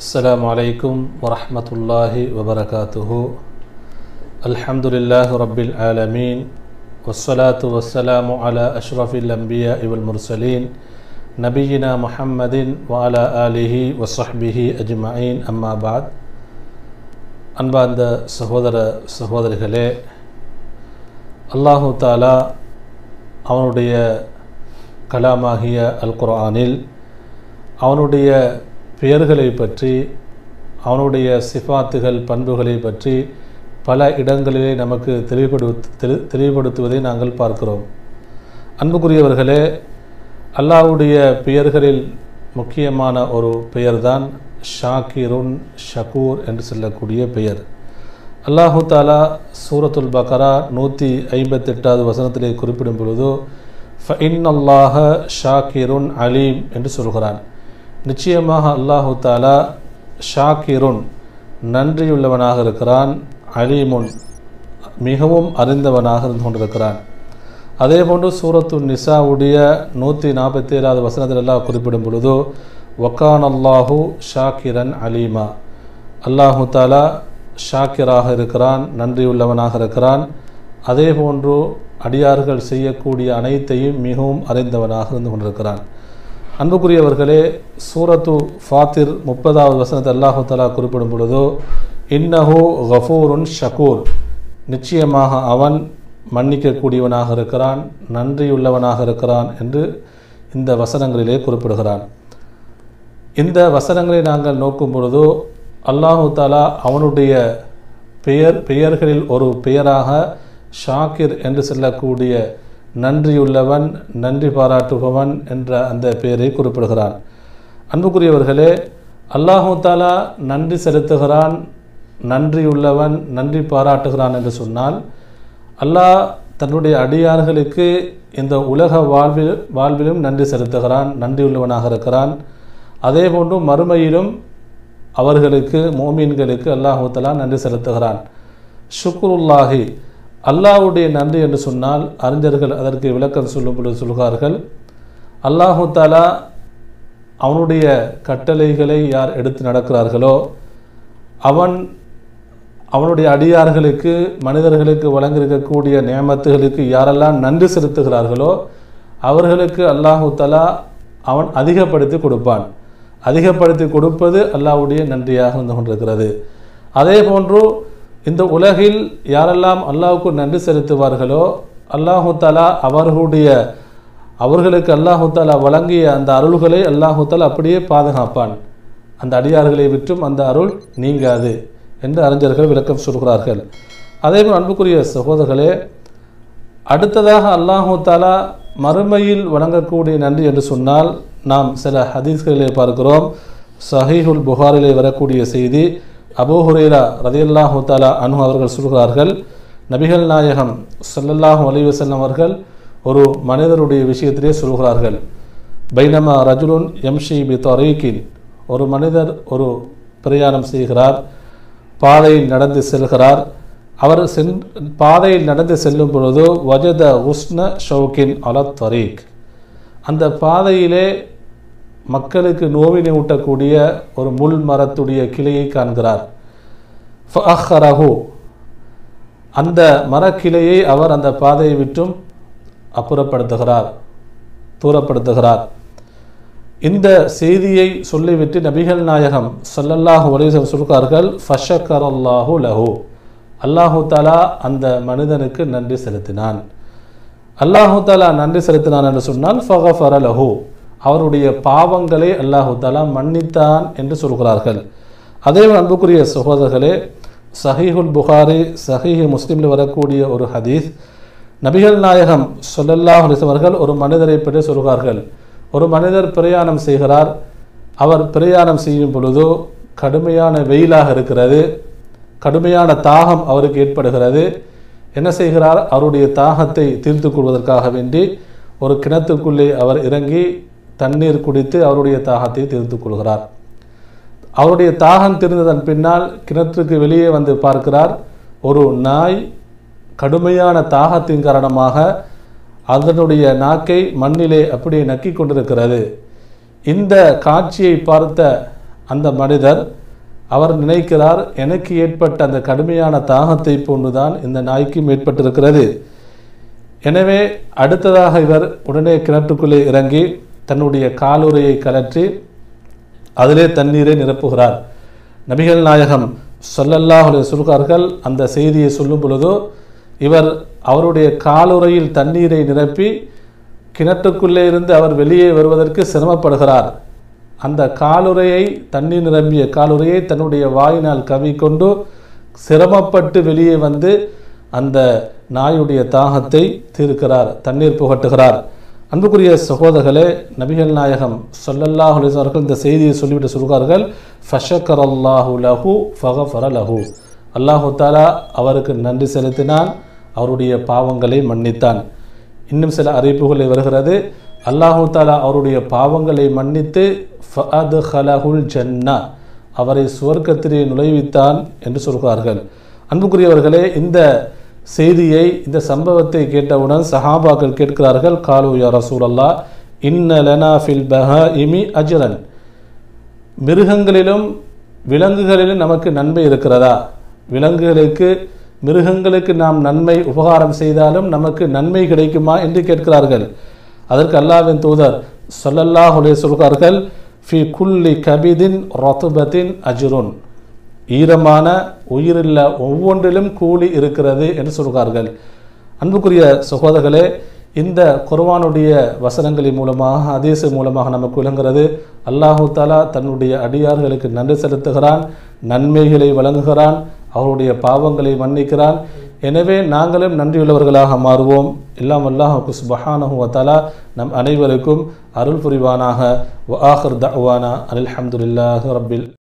السلام عليكم ورحمة الله وبركاته الحمد لله رب العالمين والصلاة والسلام على أشرف الأنبياء والمرسلين نبينا محمد وعلى آله وصحبه أجمعين أما بعد அன்பார்ந்த சகோதர சகோதரிகளே அல்லாஹு தாலா அவனுடைய கலாமாகிய அல் குர்ஆனில் அவனுடைய பெயர்களை பற்றி அவனுடைய சிஃபாத்துகள் பண்புகளை பற்றி பல இடங்களிலே நமக்கு தெளிவுபடு தெளி தெளிவுபடுத்துவதை நாங்கள் பார்க்கிறோம் அன்புக்குரியவர்களே அல்லாஹ்வுடைய பெயர்களில் முக்கியமான ஒரு பெயர்தான் ஷாக்கிருன் ஷகூர் என்று சொல்லக்கூடிய பெயர் அல்லாஹு தாலா சூரத்துல் பக்கரா நூற்றி ஐம்பத்தெட்டாவது வசனத்திலே குறிப்பிடும் பொழுது ஃப இன் அல்லாஹ ஷாக்கிருன் அலீம் என்று சொல்கிறான் நிச்சயமாக அல்லாஹு தாலா ஷாக்கிருன் நன்றியுள்ளவனாக இருக்கிறான் அலீமுன் மிகவும் அறிந்தவனாக இருந்து கொண்டிருக்கிறான் அதே போன்று சூரத்து நிசாவுடைய நூற்றி நாற்பத்தி ஏழாவது வசனத்தில் எல்லாம் குறிப்பிடும் பொழுது வக்கான் அல்லாஹு ஷாக்கிரன் அலீமா அல்லாஹு தாலா ஷாக்கிராக இருக்கிறான் நன்றியுள்ளவனாக இருக்கிறான் அதே போன்று அடியார்கள் செய்யக்கூடிய அனைத்தையும் மிகவும் அறிந்தவனாக இருந்து கொண்டிருக்கிறான் அன்புக்குரியவர்களே சூரத்து ஃபாத்திர் முப்பதாவது வசனத்தை அல்லாஹு தாலா குறிப்பிடும் பொழுதோ இன்னஹு கஃபூருன் ஷகூர் நிச்சயமாக அவன் மன்னிக்கக்கூடியவனாக இருக்கிறான் நன்றியுள்ளவனாக இருக்கிறான் என்று இந்த வசனங்களிலே குறிப்பிடுகிறான் இந்த வசனங்களை நாங்கள் நோக்கும் பொழுதோ அல்லாஹு தாலா அவனுடைய பெயர் பெயர்களில் ஒரு பெயராக ஷாக்கிர் என்று சொல்லக்கூடிய நன்றியுள்ளவன் நன்றி பாராட்டுபவன் என்ற அந்த பெயரை குறிப்பிடுகிறான் அன்புக்குரியவர்களே அல்லாஹு தாலா நன்றி செலுத்துகிறான் நன்றியுள்ளவன் நன்றி பாராட்டுகிறான் என்று சொன்னால் அல்லாஹ் தன்னுடைய அடியார்களுக்கு இந்த உலக வாழ்வில் வாழ்விலும் நன்றி செலுத்துகிறான் நன்றியுள்ளவனாக இருக்கிறான் அதே போன்று மறுமையிலும் அவர்களுக்கு மோமீன்களுக்கு அல்லாஹு தலா நன்றி செலுத்துகிறான் ஷுக்குருல்லாஹி அல்லாஹுடைய நன்றி என்று சொன்னால் அறிஞர்கள் அதற்கு விளக்கம் சொல்லும் பொழுது சொல்கிறார்கள் அல்லாஹு தாலா அவனுடைய கட்டளைகளை யார் எடுத்து நடக்கிறார்களோ அவன் அவனுடைய அடியார்களுக்கு மனிதர்களுக்கு வழங்கியிருக்கக்கூடிய நியமத்துகளுக்கு யாரெல்லாம் நன்றி செலுத்துகிறார்களோ அவர்களுக்கு அல்லாஹு தலா அவன் அதிகப்படுத்தி கொடுப்பான் அதிகப்படுத்தி கொடுப்பது அல்லாஹுடைய நன்றியாக இருந்து கொண்டிருக்கிறது அதே போன்று இந்த உலகில் யாரெல்லாம் அல்லாஹுக்கு நன்றி செலுத்துவார்களோ அல்லாஹு தாலா அவர்களுடைய அவர்களுக்கு அல்லாஹு தாலா வழங்கிய அந்த அருள்களை அல்லாஹு தாலா அப்படியே பாதுகாப்பான் அந்த அடியார்களை விற்றும் அந்த அருள் நீங்காது என்று அறிஞர்கள் விளக்கம் சொல்கிறார்கள் அதேபோல் அன்புக்குரிய சகோதரர்களே அடுத்ததாக அல்லாஹு தாலா மறுமையில் வழங்கக்கூடிய நன்றி என்று சொன்னால் நாம் சில ஹதீஸ்களிலே பார்க்கிறோம் சஹீஹுல் புகாரிலே வரக்கூடிய செய்தி அபூ ஹுரேரா ரதியல்லாஹு தாலா அனு அவர்கள் சொல்கிறார்கள் நபிகள் நாயகம் சல்லல்லாஹு அலி வசல்லம் அவர்கள் ஒரு மனிதருடைய விஷயத்திலே சொல்கிறார்கள் பைனமா ரஜுலுன் எம்ஷி பி தொரைக்கின் ஒரு மனிதர் ஒரு பிரயாணம் செய்கிறார் பாதையில் நடந்து செல்கிறார் அவர் சென் பாதையில் நடந்து செல்லும் பொழுது வஜத உஸ்ன ஷவுக்கின் அலத் தரீக் அந்த பாதையிலே மக்களுக்கு நோவினை ஊட்டக்கூடிய ஒரு முள் மரத்துடைய கிளையை காண்கிறார் ஃபஹரஹு அந்த மரக்கிளையை அவர் அந்த பாதையை விட்டும் அப்புறப்படுத்துகிறார் தூரப்படுத்துகிறார் இந்த செய்தியை சொல்லிவிட்டு நபிகள் நாயகம் சொல்லல்லாஹு ஒலிசம் சொல்கிறார்கள் ஃபஷக்கர் அல்லாஹு லஹு அல்லாஹு தாலா அந்த மனிதனுக்கு நன்றி செலுத்தினான் அல்லாஹு தாலா நன்றி செலுத்தினான் என்று சொன்னால் ஃபகஃபர லஹு அவருடைய பாவங்களை அல்லாஹு தாலா மன்னித்தான் என்று சொல்கிறார்கள் அதே அன்புக்குரிய சகோதரர்களே சஹீஹுல் புகாரி சஹீஹ் முஸ்லீமில் வரக்கூடிய ஒரு ஹதீஸ் நபிகள் நாயகம் சொல்லல்லாஹ் அவர்கள் ஒரு மனிதரை பற்றி சொல்கிறார்கள் ஒரு மனிதர் பிரயாணம் செய்கிறார் அவர் பிரயாணம் செய்யும் பொழுது கடுமையான வெயிலாக இருக்கிறது கடுமையான தாகம் அவருக்கு ஏற்படுகிறது என்ன செய்கிறார் அவருடைய தாகத்தை தீர்த்து கொள்வதற்காக வேண்டி ஒரு கிணத்துக்குள்ளே அவர் இறங்கி தண்ணீர் குடித்து அவருடைய தாகத்தை தீர்த்து கொள்கிறார் அவருடைய தாகம் தீர்ந்ததன் பின்னால் கிணற்றுக்கு வெளியே வந்து பார்க்கிறார் ஒரு நாய் கடுமையான தாகத்தின் காரணமாக அதனுடைய நாக்கை மண்ணிலே அப்படியே நக்கி கொண்டிருக்கிறது இந்த காட்சியை பார்த்த அந்த மனிதர் அவர் நினைக்கிறார் எனக்கு ஏற்பட்ட அந்த கடுமையான தாகத்தை போன்றுதான் இந்த நாய்க்கும் ஏற்பட்டிருக்கிறது எனவே அடுத்ததாக இவர் உடனே கிணற்றுக்குள்ளே இறங்கி தன்னுடைய காலுறையை கலற்றி அதிலே தண்ணீரை நிரப்புகிறார் நபிகள் நாயகம் சொல்லல்லாஹ் சொல்கிறார்கள் அந்த செய்தியை சொல்லும் பொழுதோ இவர் அவருடைய காலுறையில் தண்ணீரை நிரப்பி கிணற்றுக்குள்ளே இருந்து அவர் வெளியே வருவதற்கு சிரமப்படுகிறார் அந்த காலுறையை தண்ணீர் நிரம்பிய காலுறையை தன்னுடைய வாயினால் கவிக்கொண்டு சிரமப்பட்டு வெளியே வந்து அந்த நாயுடைய தாகத்தை தீர்க்கிறார் தண்ணீர் புகட்டுகிறார் அன்புக்குரிய சகோதரர்களே நபிகள் நாயகம் சொல்லல்லாஹ் அவர்கள் இந்த செய்தியை சொல்லிவிட்டு சொல்கிறார்கள் ஃபஷக்கர் அல்லாஹு லஹு ஃபகஃபர லஹு அல்லாஹு தாலா அவருக்கு நன்றி செலுத்தினான் அவருடைய பாவங்களை மன்னித்தான் இன்னும் சில அறிவிப்புகளில் வருகிறது அல்லாஹு தாலா அவருடைய பாவங்களை மன்னித்து ஃபஅது ஹலஹுல் ஜன்னா அவரை சுவர்க்கத்திலே நுழைவித்தான் என்று சொல்கிறார்கள் அன்புக்குரியவர்களே இந்த செய்தியை இந்த சம்பவத்தை கேட்டவுடன் சஹாபாக்கள் கேட்கிறார்கள் காலு யா ரசூலல்லா இன்ன லனா ஃபில் பஹ இமி அஜரன் மிருகங்களிலும் விலங்குகளிலும் நமக்கு நன்மை இருக்கிறதா விலங்குகளுக்கு மிருகங்களுக்கு நாம் நன்மை உபகாரம் செய்தாலும் நமக்கு நன்மை கிடைக்குமா என்று கேட்கிறார்கள் அதற்கு அல்லாவின் தூதர் சொல்லல்லாஹ் சொல்கிறார்கள் ஃபி குல்லி கபிதின் ரத்துபத்தின் அஜுருன் ஈரமான உயிரில்ல ஒவ்வொன்றிலும் கூலி இருக்கிறது என்று சொல்கிறார்கள் அன்புக்குரிய சகோதரர்களே இந்த குர்வானுடைய வசனங்களின் மூலமாக ஹதீஸ் மூலமாக நமக்கு விளங்குகிறது அல்லாஹு தாலா தன்னுடைய அடியார்களுக்கு நன்றி செலுத்துகிறான் நன்மைகளை வழங்குகிறான் அவருடைய பாவங்களை மன்னிக்கிறான் எனவே நாங்களும் நன்றியுள்ளவர்களாக மாறுவோம் எல்லாம் அல்லாஹுக்கு சுபஹானஹு வத்தாலா நம் அனைவருக்கும் அருள் புரிவானாக வ ஆஹிர் தஅவானா அல்ஹம்துலில்லாஹி ரப்பில்